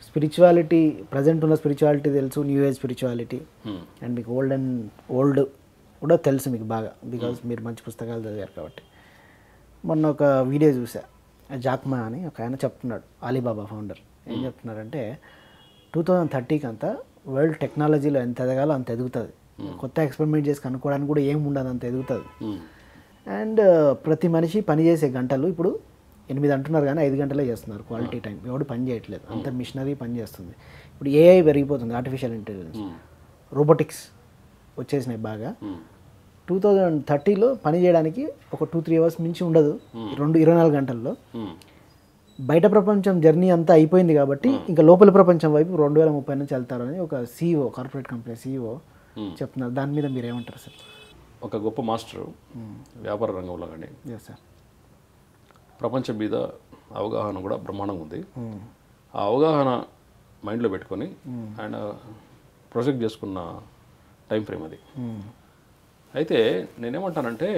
Spirituality present ఉన్న spirituality తెలుసు new age spirituality Hmm. And మీకు ఓల్డ్ అండ్ ఓల్డ్ కూడా తెలుసు మీకు బాగా బికాజ్ మీరు మంచి పుస్తకాలు చదివారు కాబట్టి మొన్న ఒక వీడియో చూసా జాక్మా అని ఒక ఆయన చెప్తున్నాడు అలీబాబా ఫౌండర్ ఏం చెప్తున్నారంటే టూ థౌజండ్ థర్టీకి అంతా వరల్డ్ టెక్నాలజీలో ఎంత ఎదగాలో అంత ఎదుగుతుంది కొత్త ఎక్స్పెరిమెంట్ చేసి కనుక్కోవడానికి కూడా ఏం ఉండదు అంత ఎదుగుతుంది Hmm. అండ్ ప్రతి మనిషి పని చేసే గంటలు ఇప్పుడు ఎనిమిది అంటున్నారు కానీ ఐదు గంటలే చేస్తున్నారు క్వాలిటీ టైం ఎవడు పని చేయట్లేదు అంత మిషనరీ పని చేస్తుంది ఇప్పుడు ఏఐ పెరిగిపోతుంది ఆర్టిఫిషియల్ ఇంటెలిజెన్స్ రోబోటిక్స్ వచ్చేసినాయి బాగా Hmm. టూ థౌజండ్ థర్టీలో పని చేయడానికి ఒక టూ త్రీ అవర్స్ మించి ఉండదు రెండు ఇరవై నాలుగు గంటల్లో Hmm. బయట ప్రపంచం జర్నీ అంతా అయిపోయింది కాబట్టి ఇంకా లోపల ప్రపంచం వైపు రెండు వేల ముప్పై నుంచి వెళ్తారని ఒక సీఈఓ కార్పొరేట్ కంపెనీ సీఈఓ చెప్తున్నారు దాని మీద మీరు ఏమంటారు సార్ ఒక గొప్ప మాస్టరు వ్యాపార రంగంలో కానీ ఎస్ సార్ ప్రపంచం మీద అవగాహన కూడా బ్రహ్మాండంగా ఉంది ఆ అవగాహన మైండ్లో పెట్టుకొని ఆయన ప్రొజెక్ట్ చేసుకున్న టైం ఫ్రేమ్ అది అయితే నేనేమంటానంటే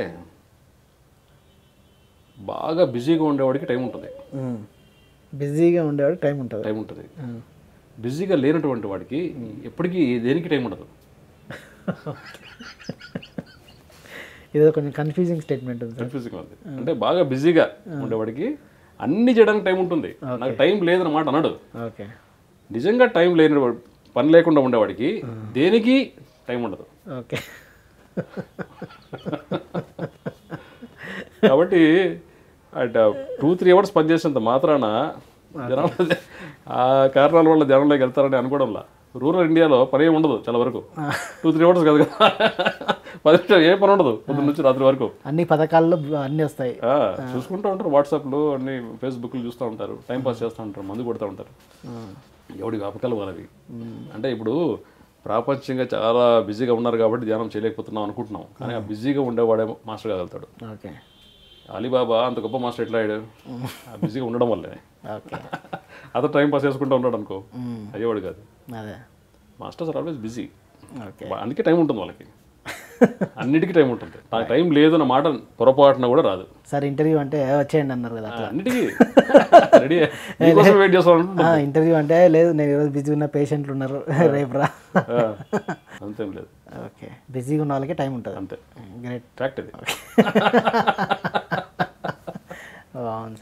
బాగా బిజీగా ఉండేవాడికి టైం ఉంటుంది బిజీగా ఉండేవాడు టైం ఉంటుంది టైం ఉంటుంది బిజీగా లేనటువంటి వాడికి ఎప్పటికీ దేనికి టైం ఉండదు ఇదో కొంచెం కన్ఫ్యూజింగ్ స్టేట్మెంట్ ఉంది సార్ కన్ఫ్యూజింగ్ ఉంది అంటే బాగా బిజీగా ఉండేవాడికి అన్ని చేయడానికి టైం ఉంటుంది నాకు టైం లేదన్నమాట అన్నాడు ఓకే నిజంగా టైం లేని వాడు- పని లేకుండా ఉండేవాడికి దేనికి టైం ఉండదు ఓకే కాబట్టి అట్ టూ త్రీ అవర్స్ పనిచేసేంత మాత్రాన జనాలు ఆ కారణాల వల్ల జనంలోకి వెళ్తారని అనుకోవడంలా రూరల్ ఇండియాలో పని ఏమి ఉండదు చాలా వరకు టూ త్రీ అవర్స్ కదా కదా పది నిమిషాలు ఏ పని ఉండదు పొద్దున్న నుంచి రాత్రి వరకు అన్ని పథకాల్లో అన్నీ వస్తాయి ఆ, చూసుకుంటూ ఉంటారు వాట్సాప్లో అన్ని ఫేస్బుక్లు చూస్తూ ఉంటారు టైం పాస్ చేస్తూ ఉంటారు మందు కొడుతూ ఉంటారు ఎవడి వ్యాపకాలు వాళ్ళవి అంటే ఇప్పుడు ప్రాపంచికంగా చాలా బిజీగా ఉన్నారు కాబట్టి ధ్యానం చేయలేకపోతున్నాం అనుకుంటున్నాం కానీ ఆ బిజీగా ఉండేవాడే మాస్టర్ కాగలుగుతాడు ఓకే అలీబాబా అంత గొప్ప మాస్టర్ ఎట్లా అయ్యాడు ఆ బిజీగా ఉండడం వల్లే ఓకే అతను టైం పాస్ చేసుకుంటూ ఉన్నాడు అనుకో అయ్యేవాడు కాదు అదే masters are always busy okay అందుకే టైం ఉంటుంది వాళ్ళకి అన్నిటికీ టైం ఉంటుంది నాకు టైం లేదు అన్న మాట పొరపాటున కూడా రాదు సార్ ఇంటర్వ్యూ అంటే వచ్చేయండి అన్నారు కదా ఆ, అన్నిటికీ రెడీ నీకోసం వెయిట్ చేస్తాను ఇంటర్వ్యూ అంటే లేదు నేను ఈరోజు బిజీ ఉన్న పేషెంట్లు ఉన్నారు రేపు రా అంతేం లేదు ఓకే బిజీగా ఉన్న వాళ్ళకి టైం ఉంటుంది అంతే గ్రేట్ ఫ్యాక్ట్ ఇది బాగుంది